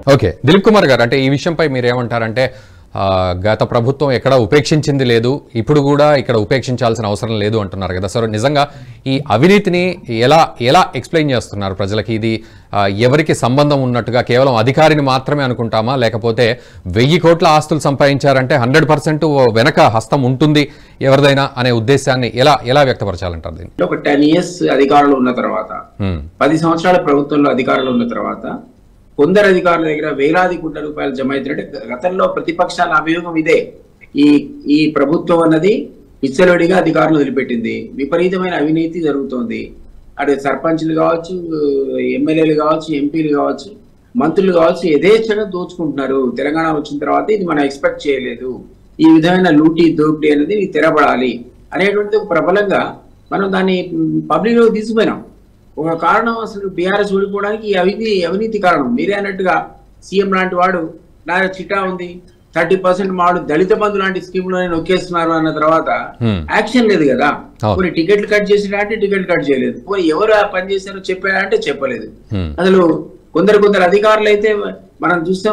Okay Dilip Kumar గారు అంటే ఈ విషయంపై మీరు ఏమంటారంటే ఆ, గత ప్రభుత్వం ఎక్కడ ఉపేక్షించింది లేదు ఇప్పుడు కూడా ఇక్కడ ఉపేక్షించాల్సిన అవసరం లేదు అంటున్నారు కదా సార్ నిజంగా ఈ అవినీతిని ఎలా ఎలా ఎక్స్ప్లెయిన్ చేస్తున్నారు ప్రజలకి ఇది ఆ, ఎవరికి సంబంధం ఉన్నట్టుగా కేవలం అధికారిని మాత్రమే అనుకుంటామా లేకపోతే వెయ్యి కోట్ల ఆస్తులు సంపాదించారంటే హండ్రెడ్ పర్సెంట్ వెనక హస్తం ఉంటుంది ఎవరిదైనా అనే ఉద్దేశాన్ని ఎలా ఎలా వ్యక్తపరచాలంటారు దీన్ని ఒక టెన్ ఇయర్స్ అధికారంలో ఉన్న తర్వాత హ్మ్. పది సంవత్సరాల ప్రభుత్వంలో అధికారంలో ఉన్న తర్వాత కొందరు అధికారుల దగ్గర వేలాది కోట్ల రూపాయలు జమ అవుతుంటే గతంలో ప్రతిపక్షాల అభియోగం ఇదే ఈ ఈ ప్రభుత్వం అన్నది విచ్చలవిడిగా అధికారులు వదిలిపెట్టింది విపరీతమైన అవినీతి జరుగుతోంది అటు సర్పంచ్లు కావచ్చు ఎమ్మెల్యేలు కావచ్చు ఎంపీలు కావచ్చు మంత్రులు కావచ్చు యథేచ్ఛగా దోచుకుంటున్నారు తెలంగాణ వచ్చిన తర్వాత ఇది మనం ఎక్స్పెక్ట్ చేయలేదు ఈ విధమైన లూటీ దోపిడీ అనేది తెరబడాలి అనేటువంటి ఒక ప్రబలంగా మనం దాన్ని పబ్లిక్ లో తీసుకుపోయినాం ఒక కారణం అసలు బీఆర్ఎస్ ఓడిపోవడానికి ఈ అవినీతి అవినీతి కారణం మీరే అన్నట్టుగా సీఎం లాంటి వాడు నా చిట్టా ఉంది థర్టీ పర్సెంట్ మాడు దళిత బంధు లాంటి స్కీమ్ లో నొక్కేస్తున్నారు అన్న తర్వాత హ్మ్. యాక్షన్ లేదు కదా అవును. కొన్ని టికెట్లు కట్ చేసినా అంటే టికెట్ కట్ చేయలేదు పోనీ ఎవరు ఆ పని చేశారో చెప్పారా అంటే చెప్పలేదు హ్మ్. అసలు కొందరు కొందరు అధికారులు అయితే మనం చూసాం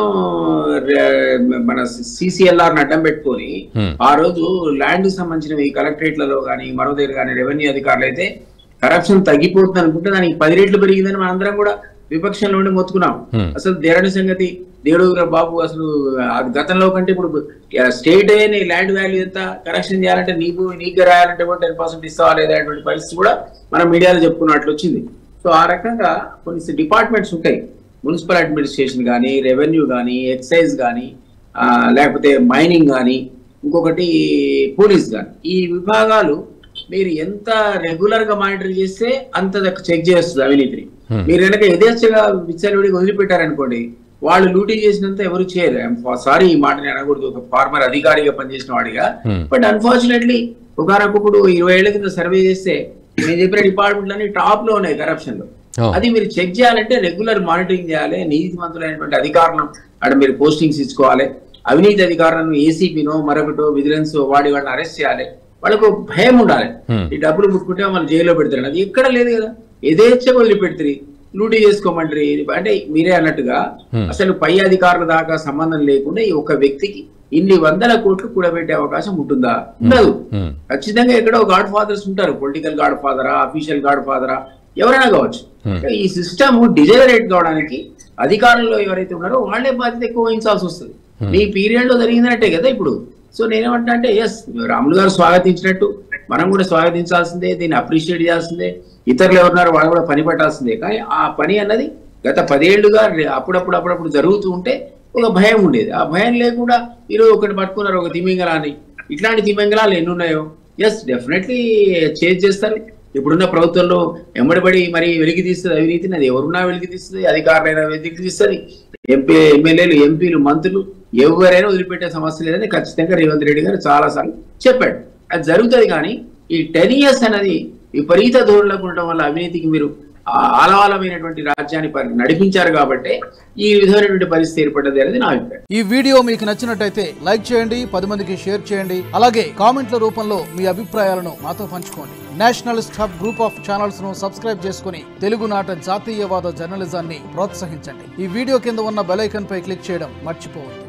రే- మన సిసిఎల్ఆర్ అడ్డం పెట్టుకొని హ్మ్. ఆ రోజు ల్యాండ్ సంబంధించిన ఈ కలెక్టరేట్లలో కానీ మరో దగ్గర కానీ రెవెన్యూ అధికారులు అయితే కరప్షన్ తగ్గిపోతుంది అనుకుంటే దానికి పది రెట్లు పెరిగిందని మనందరం కూడా విపక్షంలో ఉండి మొత్తుకున్నాం Hmm. అసలు దేరని సంగతి దేవుడు బాబు అసలు ఆ గతంలో కంటే ఇప్పుడు స్టేట్ అయిన ల్యాండ్ వాల్యూ ఎంత కరెక్షన్ చేయాలంటే నీకు నీకు రాయాలంటే కూడా టెన్ పర్సెంట్ ఇస్తావా లేదా అనేటువంటి పరిస్థితి కూడా మనం మీడియాలో చెప్పుకున్నట్లు వచ్చింది సో ఆ రకంగా కొన్ని డిపార్ట్మెంట్స్ ఉంటాయి మున్సిపల్ అడ్మినిస్ట్రేషన్ కానీ రెవెన్యూ కానీ ఎక్సైజ్ కానీ లేకపోతే మైనింగ్ కానీ ఇంకొకటి పోలీస్ కానీ ఈ విభాగాలు మీరు ఎంత రెగ్యులర్ గా మానిటర్ చేస్తే అంత చెక్ చేస్తుంది అవినీతిని Hmm. మీరు కనుక యథేచ్ఛగా విచ్చలవిడిగా వదిలిపెట్టారనుకోండి వాళ్ళు లూటీ చేసినంత ఎవరు చేయరు సారీ ఈ మాట నేను అనకూడదు ఒక ఫార్మర్ అధికారిగా పనిచేసిన వాడిగా Hmm. బట్ అన్ఫార్చునేట్లీ ఒకనొకప్పుడు ఇరవై ఏళ్ల కింద సర్వే చేస్తే నేను చెప్పిన డిపార్ట్మెంట్లు అన్ని టాప్ లో ఉన్నాయి కరప్షన్ లో Oh. అది మీరు చెక్ చేయాలంటే రెగ్యులర్ మానిటరింగ్ చేయాలి నీతిమంతులైనటువంటి అధికారులను అక్కడ మీరు పోస్టింగ్స్ ఇచ్చుకోవాలి అవినీతి అధికారులను ఏసీపీనో మరొకటో విజిలెన్స్ వాడి వాళ్ళని అరెస్ట్ చేయాలి వాళ్ళకు భయం ఉండాలి Hmm. ఈ డబ్బులు ముట్టుకుంటే వాళ్ళు జైల్లో పెడతారు అది ఎక్కడ లేదు కదా యథేచ్ఛగా వదిలిపెడుతుంది లూటీ చేసుకోమంటారు అంటే మీరే అన్నట్టుగా Hmm. అసలు పై అధికారుల దాకా సంబంధం లేకుండా ఈ ఒక వ్యక్తికి ఇన్ని వందల కోట్లు కూడబెట్టే అవకాశం ఉంటుందా ఉండదు హ్మ్. ఖచ్చితంగా ఎక్కడో గాడ్ ఫాదర్స్ ఉంటారు పొలిటికల్ గాడ్ ఫాదరా అఫీషియల్ గాడ్ ఫాదరా ఎవరైనా కావచ్చు Hmm. ఈ సిస్టమ్ డిజనరేట్ కావడానికి అధికారంలో ఎవరైతే ఉన్నారో వాళ్ళే బాధ్యత ఎక్కువ వహించాల్సి వస్తుంది మీ పీరియడ్ లో జరిగినట్టే కదా ఇప్పుడు సో నేనేమంటా అంటే ఎస్ రాములు గారు స్వాగతించినట్టు మనం కూడా స్వాగతించాల్సిందే దీన్ని అప్రిషియేట్ చేయాల్సిందే ఇతరులు ఎవరున్నారో వాళ్ళు కూడా పని పట్టాల్సిందే కానీ ఆ పని అన్నది గత పదేళ్లుగా రే- అప్పుడప్పుడు అప్పుడప్పుడు జరుగుతూ ఉంటే ఒక భయం ఉండేది ఆ భయం లేకుండా ఈరోజు ఒకటి పట్టుకున్నారు ఒక తిమింగలాన్ని ఇట్లాంటి తిమింగలాలు ఎన్ని ఉన్నాయో ఎస్ డెఫినెట్లీ చేంజ్ చేస్తారు ఇప్పుడున్న ప్రభుత్వంలో ఎమ్మడిపడి మరి వెలికి తీస్తుంది అవినీతిని అది ఎవరున్నా వెలికి తీస్తుంది అధికారులైనా వెలికి తీస్తుంది ఎంపీ ఎమ్మెల్యేలు ఎంపీలు మంత్రులు ఎవరైనా వదిలిపెట్టే సమస్య లేదని ఖచ్చితంగా రేవంత్ రెడ్డి గారు చాలా సార్లు చెప్పాడు అది జరుగుతుంది కానీ ఈ టెన్ ఇయర్స్ అనేది విపరీత ధోరణులకు ఉండడం వల్ల అవినీతికి మీరు ఆ- ఆలవాలమైనటువంటి రాజ్యాన్ని పరి- నడిపించారు కాబట్టి ఈ విధమైనటువంటి పరిస్థితి ఏర్పడ్డది అనేది నా అభిప్రాయం ఈ వీడియో మీకు నచ్చినట్టయితే లైక్ చేయండి పది మందికి షేర్ చేయండి అలాగే కామెంట్ల రూపంలో మీ అభిప్రాయాలను మాతో పంచుకోండి nationalist hub group of channels ను సబ్స్క్రైబ్ చేసుకుని తెలుగునాట జాతీయవాద జర్నలిజాన్ని ప్రోత్సహించండి ఈ వీడియో కింద ఉన్న బెల్ ఐకాన్ పై క్లిక్ చేయడం మర్చిపోవద్దు